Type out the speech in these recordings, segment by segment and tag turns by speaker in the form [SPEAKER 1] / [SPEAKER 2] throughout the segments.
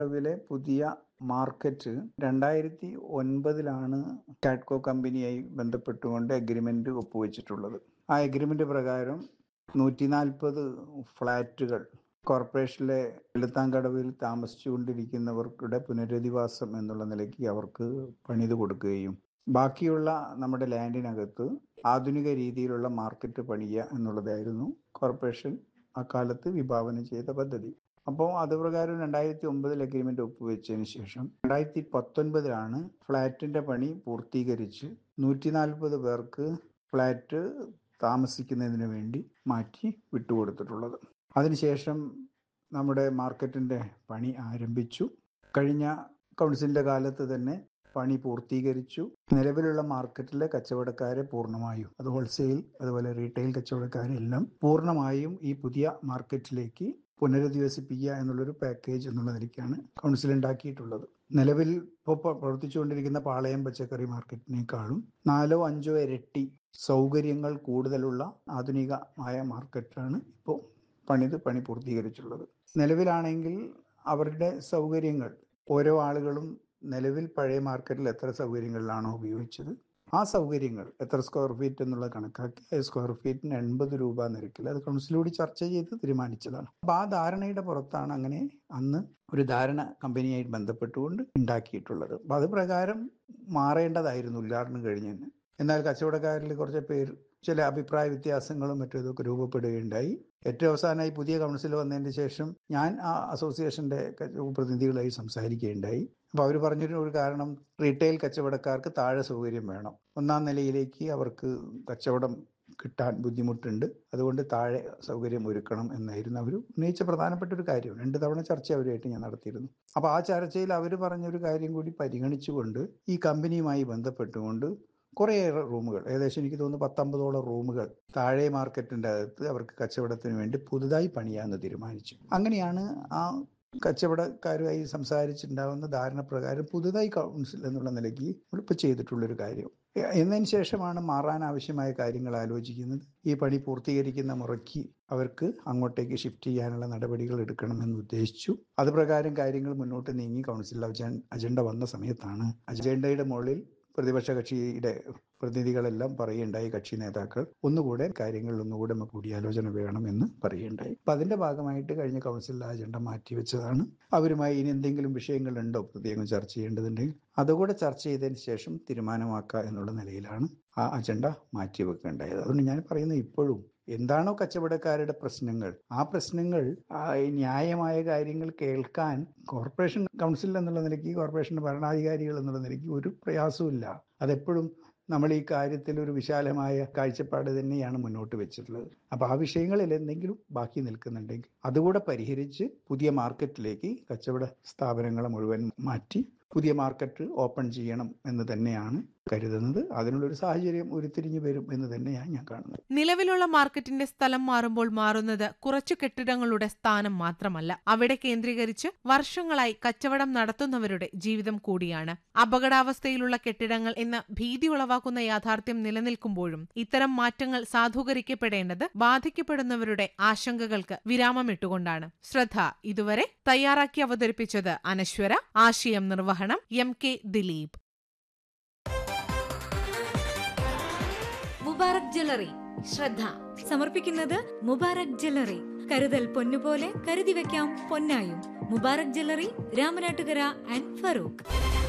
[SPEAKER 1] നിലവിലെ പുതിയ മാർക്കറ്റ് രണ്ടായിരത്തി ഒൻപതിലാണ് കാഡ്കോ കമ്പനിയായി ബന്ധപ്പെട്ടുകൊണ്ട് എഗ്രിമെന്റ് ഒപ്പുവെച്ചിട്ടുള്ളത് ആ എഗ്രിമെന്റ് പ്രകാരം നൂറ്റി നാൽപ്പത് ഫ്ലാറ്റുകൾ കോർപ്പറേഷനിലെ വെളുത്താങ്കടവിൽ താമസിച്ചുകൊണ്ടിരിക്കുന്നവർക്കുടെ പുനരധിവാസം എന്നുള്ള നിലയ്ക്ക് അവർക്ക് പണിത് കൊടുക്കുകയും ബാക്കിയുള്ള നമ്മുടെ ലാൻഡിനകത്ത് ആധുനിക രീതിയിലുള്ള മാർക്കറ്റ് പണിയുക എന്നുള്ളതായിരുന്നു കോർപ്പറേഷൻ അക്കാലത്ത് വിഭാവനം ചെയ്ത പദ്ധതി അപ്പോൾ അത് പ്രകാരം രണ്ടായിരത്തി ഒമ്പതിൽ അഗ്രിമെന്റ് ഒപ്പുവെച്ചതിന് ശേഷം രണ്ടായിരത്തി പത്തൊൻപതിലാണ് ഫ്ലാറ്റിന്റെ പണി പൂർത്തീകരിച്ച് നൂറ്റി നാൽപ്പത് പേർക്ക് ഫ്ലാറ്റ് താമസിക്കുന്നതിന് വേണ്ടി മാറ്റി വിട്ടുകൊടുത്തിട്ടുള്ളത് അതിനുശേഷം നമ്മുടെ മാർക്കറ്റിന്റെ പണി ആരംഭിച്ചു കഴിഞ്ഞ കൗൺസിലിന്റെ കാലത്ത് തന്നെ പണി പൂർത്തീകരിച്ചു നിലവിലുള്ള മാർക്കറ്റിലെ കച്ചവടക്കാരെ പൂർണ്ണമായും അത് ഹോൾസെയിൽ അതുപോലെ റീറ്റെയിൽ കച്ചവടക്കാരെല്ലാം പൂർണ്ണമായും ഈ പുതിയ മാർക്കറ്റിലേക്ക് പുനരധിവസിപ്പിക്കുക എന്നുള്ളൊരു പാക്കേജ് എന്നുള്ള നിലയ്ക്കാണ് കൗൺസിൽ ഉണ്ടാക്കിയിട്ടുള്ളത് നിലവിൽ ഇപ്പോൾ പ്രവർത്തിച്ചുകൊണ്ടിരിക്കുന്ന പാളയം പച്ചക്കറി മാർക്കറ്റിനേക്കാളും നാലോ അഞ്ചോ ഇരട്ടി സൗകര്യങ്ങൾ കൂടുതലുള്ള ആധുനികമായ മാർക്കറ്റാണ് ഇപ്പോൾ പണിത് പണി പൂർത്തീകരിച്ചുള്ളത് നിലവിലാണെങ്കിൽ അവരുടെ സൗകര്യങ്ങൾ ഓരോ ആളുകളും നിലവിൽ പഴയ മാർക്കറ്റിൽ എത്ര സൗകര്യങ്ങളിലാണോ ഉപയോഗിച്ചത് ആ സൗകര്യങ്ങൾ എത്ര സ്ക്വയർ ഫീറ്റ് എന്നുള്ളത് കണക്കാക്കി സ്ക്വയർ ഫീറ്റിന് എൺപത് രൂപ നിരക്കിൽ അത് കൗൺസിലൂടെ ചർച്ച ചെയ്ത് തീരുമാനിച്ചതാണ് അപ്പൊ ആ ധാരണയുടെ പുറത്താണ് അങ്ങനെ അന്ന് ഒരു ധാരണ കമ്പനിയായിട്ട് ബന്ധപ്പെട്ടുകൊണ്ട് ഉണ്ടാക്കിയിട്ടുള്ളത് അപ്പൊ അത് പ്രകാരം മാറേണ്ടതായിരുന്നു ഉദ്ഘാടനം കഴിഞ്ഞെന്ന് എന്നാൽ കച്ചവടക്കാരിൽ കുറച്ച് പേര് ചില അഭിപ്രായ വ്യത്യാസങ്ങളും മറ്റും ഇതൊക്കെ രൂപപ്പെടുകയുണ്ടായി ഏറ്റവും അവസാനമായി പുതിയ കൗൺസിൽ വന്നതിന് ശേഷം ഞാൻ ആ അസോസിയേഷന്റെ പ്രതിനിധികളായി സംസാരിക്കുകയുണ്ടായി അപ്പോൾ അവർ പറഞ്ഞൊരു ഒരു കാരണം റീറ്റെയിൽ കച്ചവടക്കാർക്ക് താഴെ സൗകര്യം വേണം ഒന്നാം നിലയിലേക്ക് അവർക്ക് കച്ചവടം കിട്ടാൻ ബുദ്ധിമുട്ടുണ്ട് അതുകൊണ്ട് താഴെ സൗകര്യം ഒരുക്കണം എന്നായിരുന്നു അവർ ഉന്നയിച്ച പ്രധാനപ്പെട്ട ഒരു കാര്യം രണ്ട് തവണ ചർച്ച അവരുമായിട്ട് ഞാൻ നടത്തിയിരുന്നു അപ്പോൾ ആ ചർച്ചയിൽ അവർ പറഞ്ഞൊരു കാര്യം കൂടി പരിഗണിച്ചുകൊണ്ട് ഈ കമ്പനിയുമായി ബന്ധപ്പെട്ടുകൊണ്ട് കുറേയേറെ റൂമുകൾ ഏകദേശം എനിക്ക് തോന്നുന്നു പത്തമ്പതോളം റൂമുകൾ താഴെ മാർക്കറ്റിൻ്റെ അകത്ത് അവർക്ക് കച്ചവടത്തിന് വേണ്ടി പുതുതായി പണിയാമെന്ന് തീരുമാനിച്ചു അങ്ങനെയാണ് ആ കച്ചവടക്കാരുമായി സംസാരിച്ചിട്ടുണ്ടാവുന്ന ധാരണ പ്രകാരം പുതുതായി കൗൺസിൽ എന്നുള്ള നിലയ്ക്ക് ഇപ്പോൾ ചെയ്തിട്ടുള്ളൊരു കാര്യം എന്നതിന് ശേഷമാണ് മാറാൻ ആവശ്യമായ കാര്യങ്ങൾ ആലോചിക്കുന്നത് ഈ പണി പൂർത്തീകരിക്കുന്ന മുറയ്ക്ക് അവർക്ക് അങ്ങോട്ടേക്ക് ഷിഫ്റ്റ് ചെയ്യാനുള്ള നടപടികൾ എടുക്കണമെന്ന് ഉദ്ദേശിച്ചു അത് പ്രകാരം കാര്യങ്ങൾ മുന്നോട്ട് നീങ്ങി കൗൺസിൽ അജണ്ട വന്ന സമയത്താണ് അജണ്ടയുടെ മുകളിൽ പ്രതിപക്ഷ കക്ഷിയുടെ പ്രതിനിധികളെല്ലാം പറയുണ്ടായി കക്ഷി നേതാക്കൾ ഒന്നുകൂടെ കാര്യങ്ങളിൽ ഒന്നുകൂടെ നമുക്ക് കൂടിയാലോചന വേണമെന്ന് പറയുണ്ടായി അപ്പൊ അതിന്റെ ഭാഗമായിട്ട് കഴിഞ്ഞ കൗൺസിലിൽ അജണ്ട മാറ്റിവെച്ചതാണ് അവരുമായി ഇനി എന്തെങ്കിലും വിഷയങ്ങളുണ്ടോ പ്രത്യേകം ചർച്ച ചെയ്യേണ്ടതുണ്ടെങ്കിൽ അതുകൂടെ ചർച്ച ചെയ്തതിന് ശേഷം തീരുമാനമാക്കുക എന്നുള്ള നിലയിലാണ് ആ അജണ്ട മാറ്റിവെക്കേണ്ടായത് അതുകൊണ്ട് ഞാൻ പറയുന്നത് ഇപ്പോഴും എന്താണോ കച്ചവടക്കാരുടെ പ്രശ്നങ്ങൾ ആ പ്രശ്നങ്ങൾ ന്യായമായ കാര്യങ്ങൾ കേൾക്കാൻ കോർപ്പറേഷൻ കൗൺസിൽ എന്നുള്ള നിലയ്ക്ക് കോർപ്പറേഷൻ ഭരണാധികാരികൾ എന്നുള്ള നിലയ്ക്ക് ഒരു പ്രയാസവുമില്ല അതെപ്പോഴും നമ്മൾ ഈ കാര്യത്തിൽ ഒരു വിശാലമായ കാഴ്ചപ്പാട് തന്നെയാണ് മുന്നോട്ട് വെച്ചിട്ടുള്ളത് അപ്പൊ ആ വിഷയങ്ങളിൽ എന്തെങ്കിലും ബാക്കി നിൽക്കുന്നുണ്ടെങ്കിൽ അതുകൂടെ പരിഹരിച്ച് പുതിയ മാർക്കറ്റിലേക്ക് കച്ചവട സ്ഥാപനങ്ങളെ മുഴുവൻ മാറ്റി പുതിയ മാർക്കറ്റ് ഓപ്പൺ ചെയ്യണം എന്ന് തന്നെയാണ് കരുതുന്നത് അതിനുള്ളൊരു സാഹചര്യം ഉരുത്തിരിഞ്ഞു വരും എന്ന് തന്നെയാണ് ഞാൻ കാണുന്നത്
[SPEAKER 2] നിലവിലുള്ള മാർക്കറ്റിന്റെ സ്ഥലം മാറുമ്പോൾ മാറുന്നത് കുറച്ചു കെട്ടിടങ്ങളുടെ സ്ഥാനം മാത്രമല്ല അവിടെ കേന്ദ്രീകരിച്ച് വർഷങ്ങളായി കച്ചവടം നടത്തുന്നവരുടെ ജീവിതം കൂടിയാണ് അപകടാവസ്ഥയിലുള്ള കെട്ടിടങ്ങൾ എന്ന ഭീതി ഉളവാക്കുന്ന യാഥാർത്ഥ്യം നിലനിൽക്കുമ്പോഴും ഇത്തരം മാറ്റങ്ങൾ സാധൂകരിക്കപ്പെടേണ്ടത് ബാധിക്കപ്പെടുന്നവരുടെ ആശങ്കകൾക്ക് വിരാമമിട്ടുകൊണ്ടാണ് ശ്രദ്ധ ഇതുവരെ തയ്യാറാക്കി അവതരിപ്പിച്ചത് അനശ്വര ആശയം നിർവഹണം M K Dileep
[SPEAKER 3] Mubarak jewellery ശ്രദ്ധ സമർപ്പിക്കുന്നത് മുബാറക് ജ്വല്ലറി കരുതൽ പൊന്നുപോലെ കരുതി വെക്കാം പൊന്നായും മുബാറക് ജ്വല്ലറി രാമനാട്ടുകര ആൻഡ് ഫറൂഖ്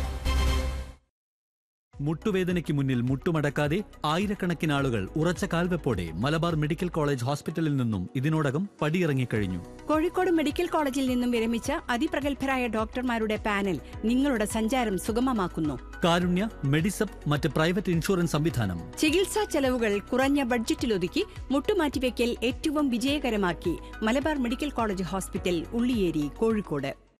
[SPEAKER 4] മുട്ടുവേദനയ്ക്ക് മുന്നിൽ മുട്ടുമടക്കാതെ ആയിരക്കണക്കിന് ആളുകൾ ഉറച്ച കാൽവെപ്പോടെ മലബാർ മെഡിക്കൽ കോളേജ് ഹോസ്പിറ്റലിൽ നിന്നും ഇതിനോടകം പടിയിറങ്ങിക്കഴിഞ്ഞു
[SPEAKER 5] കോഴിക്കോട് മെഡിക്കൽ കോളേജിൽ നിന്നും വിരമിച്ച അതിപ്രഗത്ഭരായ ഡോക്ടർമാരുടെ പാനൽ നിങ്ങളുടെ സഞ്ചാരം സുഗമമാക്കുന്നു
[SPEAKER 4] കാരുണ്യ മെഡിസപ്പ് മറ്റ് പ്രൈവറ്റ് ഇൻഷുറൻസ് സംവിധാനം
[SPEAKER 5] ചികിത്സാ ചെലവുകൾ കുറഞ്ഞ ബഡ്ജറ്റിലൊതുക്കി മുട്ടുമാറ്റിവെക്കൽ ഏറ്റവും വിജയകരമാക്കി Malabar medical college hospital Ulliyeri Kozhikode